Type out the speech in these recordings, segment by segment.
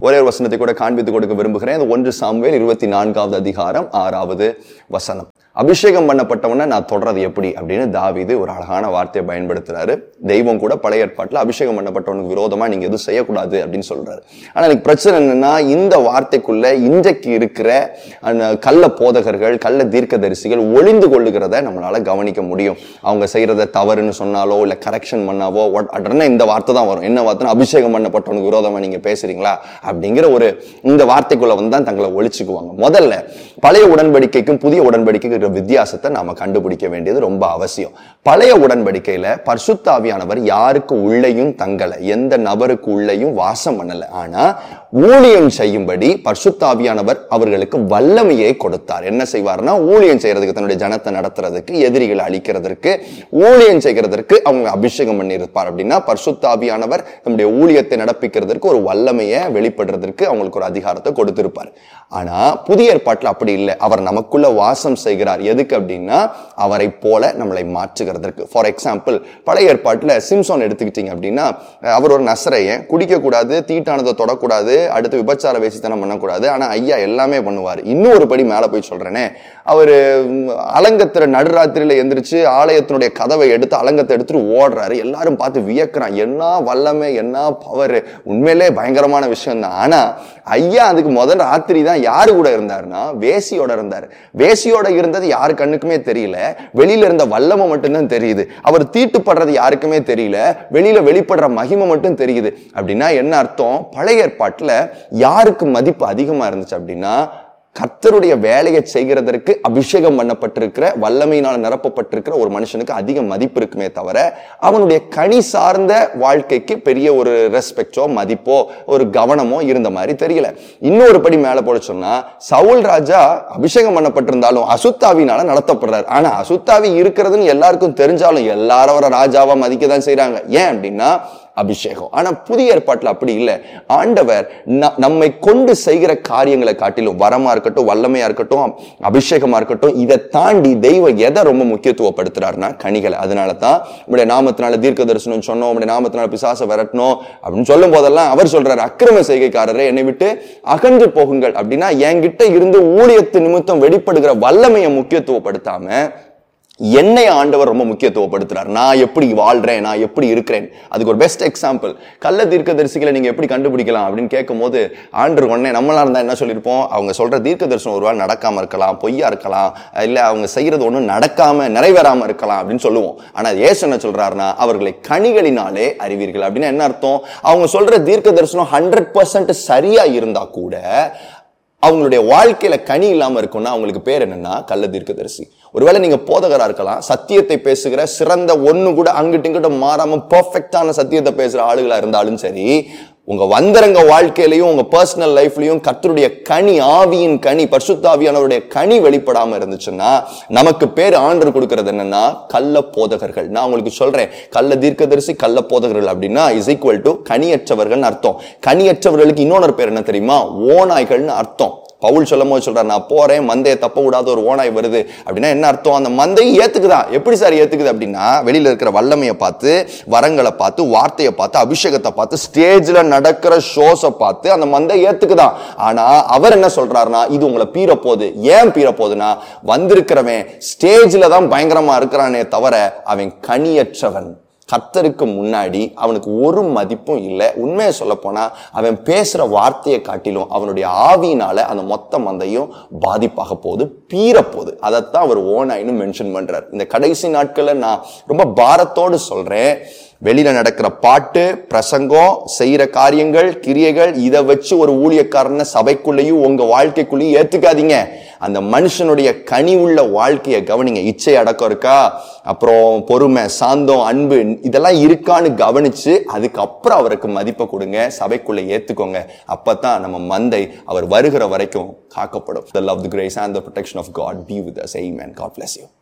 ஒரே ஒரு வசனத்தை கூட காண்பித்து கொடுக்க விரும்புகிறேன் அது ஒன்று சாமுவேல் இருபத்தி நான்காவது அதிகாரம் ஆறாவது வசனம் அபிஷேகம் பண்ணப்பட்டவன நான் தொடறது எப்படி அப்படின்னு தாவீது ஒரு அழகான வார்த்தையை பயன்படுத்துறாரு தெய்வம் கூட பழைய ஏற்பாட்டில் அபிஷேகம் பண்ணப்பட்டவனுக்கு விரோதமா நீங்க எதுவும் செய்யக்கூடாது அப்படின்னு சொல்றாரு ஆனா எனக்கு பிரச்சனை என்னன்னா இந்த வார்த்தைக்குள்ள இன்றைக்கு இருக்கிற அந்த கள்ள போதகர்கள் கள்ள தீர்க்கதரிசிகள் ஒளிந்து கொள்ளுகிறத நம்மளால கவனிக்க முடியும் அவங்க செய்யறத தவறுன்னு சொன்னாலோ இல்ல கரெக்ஷன் பண்ணாவோ what- உடனே இந்த வார்த்தை தான் வரும் என்ன வார்த்தைன்னா அபிஷேகம் பண்ணப்பட்டவனுக்கு விரோதமா நீங்க பேசுறீங்களா அப்படிங்கிற ஒரு இந்த வார்த்தைக்குள்ள வந்து தான் தங்களை ஒழிச்சுக்குவாங்க முதல்ல பழைய உடன்படிக்கைக்கும் புதிய உடன்படிக்கைக்கும் இருக்கிற வித்தியாசத்தை நாம கண்டுபிடிக்க வேண்டியது ரொம்ப அவசியம் பழைய உடன்படிக்கையில பரிசுத்தாவியானவர் யாருக்கு உள்ளேயும் தங்கல எந்த நபருக்கு உள்ளேயும் வாசம் பண்ணல ஆனா ஊழியம் செய்யும்படி பரிசுத்தாவியானவர் அவர்களுக்கு வல்லமையை கொடுத்தார் என்ன செய்வார்னா ஊழியம் செய்யறதுக்கு தன்னுடைய ஜனத்தை நடத்துறதுக்கு எதிரிகளை அழிக்கிறதற்கு ஊழியம் செய்கிறதற்கு அவங்க அபிஷேகம் பண்ணியிருப்பார் அப்படின்னா பரிசுத்தாவியானவர் நம்முடைய ஊழியத்தை நடப்பிக்கிறதற்கு ஒரு வல்லமையை வெளிப்படுறதற்கு அவங்களுக்கு ஒரு அதிகாரத்தை கொடுத்திருப்பார் ஆனா புதிய ஏற்பாட்டில் அப்படி இல்லை அவர் நமக்குள்ள வாசம் செய்கிறார் எதுக்கு அப்படின்னா அவரை போல நம்மளை மாற்றுகிறதற்கு ஃபார் எக்ஸாம்பிள் பழைய ஏற்பாட்டில் சிம்சோன் எடுத்துக்கிட்டீங்க அப்படின்னா அவர் ஒரு நசரையன் குடிக்க கூடாது தீட்டானதை தொடக்கூடாது அடுத்து விபச்சார வேசித்தனம் பண்ணக்கூடாது ஆனா ஐயா எல்லாமே பண்ணுவார் இன்னும் ஒரு படி மேல போய் சொல்றேனே அவர் அலங்கத்துல நடுராத்திரியில எந்திரிச்சு ஆலயத்தினுடைய கதவை எடுத்து அலங்கத்தை எடுத்துட்டு ஓடுறாரு எல்லாரும் பார்த்து வியக்கிறான் என்ன வல்லமை என்ன பவர் உண்மையிலே பயங்கரமான விஷயம் தான் ஆனா ஐயா அதுக்கு முதல் ராத்திரி தான் யாரு கூட இருந்தாருன்னா வேசியோட இருந்தார் வேசியோட இருந்தது யாரு கண்ணுக்குமே தெரியல வெளியில இருந்த வல்லமை மட்டும்தான் தெரியுது அவர் தீட்டுப்படுறது யாருக்குமே தெரியல வெளியில வெளிப்படுற மகிமை மட்டும் தெரியுது அப்படின்னா என்ன அர்த்தம் பழைய ஏற்பாட்டுல யாருக்கு மதிப்பு அதிகமா இருந்துச்சு அப்படின்னா கர்த்தருடைய வேலையை செய்கிறதற்கு அபிஷேகம் பண்ணப்பட்டிருக்கிற வல்லமையினால் நிரப்பப்பட்டிருக்கிற ஒரு மனுஷனுக்கு அதிக மதிப்பு இருக்குமே தவிர அவனுடைய கனி சார்ந்த வாழ்க்கைக்கு பெரிய ஒரு ரெஸ்பெக்டோ மதிப்போ ஒரு கவனமோ இருந்த மாதிரி தெரியல இன்னொரு படி மேல போட சொன்னா சவுல் ராஜா அபிஷேகம் பண்ணப்பட்டிருந்தாலும் அசுத்தாவினால நடத்தப்படுறாரு ஆனா அசுத்தாவி இருக்கிறதுன்னு எல்லாருக்கும் தெரிஞ்சாலும் எல்லாரும் அவரை ராஜாவா மதிக்க தான் செய்றாங்க ஏன் அப்படின்னா அபிஷேகம் ஆனா புதிய ஏற்பாட்டுல அப்படி இல்லை ஆண்டவர் ந- நம்மை கொண்டு செய்கிற காரியங்களை காட்டிலும் வரமா இருக்கட்டும் வல்லமையா இருக்கட்டும் அபிஷேகமா இருக்கட்டும் இதை தாண்டி தெய்வம் எதை ரொம்ப முக்கியத்துவப்படுத்துறாருன்னா கனிகளை அதனால தான் உங்களுடைய நாமத்தினால தீர்க்க தரிசனம் சொன்னோம் உங்களுடைய நாமத்தினால பிசாசை விரட்டணும் அப்படின்னு சொல்லும் போதெல்லாம் அவர் சொல்றாரு அக்கிரம செய்கைக்காரரே என்னை விட்டு அகன்று போகுங்கள் அப்படின்னா என்கிட்ட இருந்து ஊழியத்து நிமித்தம் வெளிப்படுகிற வல்லமையை முக்கியத்துவப்படுத்தாம என்னை ஆண்டவர் ரொம்ப முக்கியத்துவப்படுத்துறார் நான் எப்படி வாழ்றேன் நான் எப்படி இருக்கிறேன் அதுக்கு ஒரு பெஸ்ட் எக்ஸாம்பிள் கள்ள தீர்க்கதரிசிகளை நீங்க எப்படி கண்டுபிடிக்கலாம் அப்படின்னு கேட்கும்போது ஆண்டவர் உடனே நம்மளா இருந்தா என்ன சொல்லியிருப்போம் அவங்க சொல்ற தீர்க்க தரிசனம் ஒருவேளை நடக்காம இருக்கலாம் பொய்யா இருக்கலாம் இல்ல அவங்க செய்யறது ஒண்ணும் நடக்காம நிறைவேறாம இருக்கலாம் அப்படின்னு சொல்லுவோம் ஆனா ஏசு என்ன சொல்றாருன்னா அவர்களை கனிகளினாலே அறிவீர்கள் அப்படின்னா என்ன அர்த்தம் அவங்க சொல்ற தீர்க்க தரிசனம் ஹண்ட்ரட் பர்சன்ட் சரியா இருந்தா கூட அவங்களுடைய வாழ்க்கையில கனி இல்லாம இருக்கும்னா அவங்களுக்கு பேர் என்னன்னா கள்ள தீர்க்கதரிசி ஒருவேளை நீங்க போதகரா இருக்கலாம் சத்தியத்தை பேசுகிற சிறந்த ஒண்ணு கூட அங்கிட்டு இங்கிட்ட மாறாம பெர்ஃபெக்டான சத்தியத்தை பேசுற ஆளுகளா இருந்தாலும் சரி உங்க வந்தரங்க வாழ்க்கையிலையும் உங்க பர்சனல் லைஃப்லயும் கர்த்தருடைய கனி ஆவியின் கனி பரிசுத்தாவியானவருடைய கனி வெளிப்படாம இருந்துச்சுன்னா நமக்கு பேர் ஆண்டர் கொடுக்கிறது என்னன்னா கள்ள போதகர்கள் நான் உங்களுக்கு சொல்றேன் கள்ள தீர்க்கதரிசி கள்ள போதகர்கள் அப்படின்னா இஸ் ஈக்குவல் டு கனியற்றவர்கள் அர்த்தம் கனியற்றவர்களுக்கு இன்னொரு பேர் என்ன தெரியுமா ஓநாய்கள்னு அர்த்தம் பவுல் சொல்லும் போது சொல்றாரு நான் போறேன் மந்தையை தப்ப விடாத ஒரு ஓனாய் வருது அப்படின்னா என்ன அர்த்தம் அந்த மந்தையும் ஏத்துக்குதா எப்படி சார் ஏத்துக்குது அப்படின்னா வெளியில இருக்கிற வல்லமையை பார்த்து வரங்களை பார்த்து வார்த்தையை பார்த்து அபிஷேகத்தை பார்த்து ஸ்டேஜ்ல நடக்கிற ஷோஸை பார்த்து அந்த மந்தை ஏத்துக்குதான் ஆனா அவர் என்ன சொல்றாருன்னா இது உங்களை பீற போகுது ஏன் பீற போகுதுன்னா வந்திருக்கிறவன் ஸ்டேஜ்ல தான் பயங்கரமா இருக்கிறானே தவிர அவன் கனியற்றவன் கர்த்தருக்கு முன்னாடி அவனுக்கு ஒரு மதிப்பும் இல்லை உண்மையை சொல்ல போனா அவன் பேசுற வார்த்தையை காட்டிலும் அவனுடைய ஆவியினால அந்த மொத்த மந்தையும் பாதிப்பாக போகுது பீற போகுது அதைத்தான் அவர் ஓனாயின்னு மென்ஷன் பண்றார் இந்த கடைசி நாட்கள்ல நான் ரொம்ப பாரத்தோடு சொல்றேன் வெளியில நடக்கிற பாட்டு பிரசங்கம் செய்யற காரியங்கள் கிரியைகள் இதை வச்சு ஒரு ஊழியக்காரனை சபைக்குள்ளேயும் உங்க வாழ்க்கைக்குள்ளேயும் ஏத்துக்காதீங்க அந்த மனுஷனுடைய கனி உள்ள வாழ்க்கையை கவனிங்க இச்சை அடக்கம் இருக்கா அப்புறம் பொறுமை சாந்தம் அன்பு இதெல்லாம் இருக்கான்னு கவனிச்சு அதுக்கப்புறம் அவருக்கு மதிப்பை கொடுங்க சபைக்குள்ள ஏத்துக்கோங்க அப்பதான் நம்ம மந்தை அவர் வருகிற வரைக்கும் காக்கப்படும் the love the grace and the protection of god be with us amen god bless you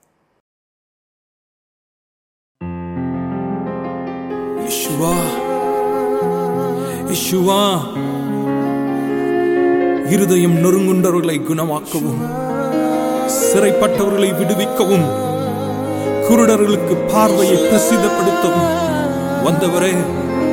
இஷுவா இஷுவா இருதயம் நொறுங்குண்டவர்களை குணமாக்கவும் சிறைப்பட்டவர்களை விடுவிக்கவும் குருடர்களுக்கு பார்வையை பிரசித்தப்படுத்தவும் வந்தவரே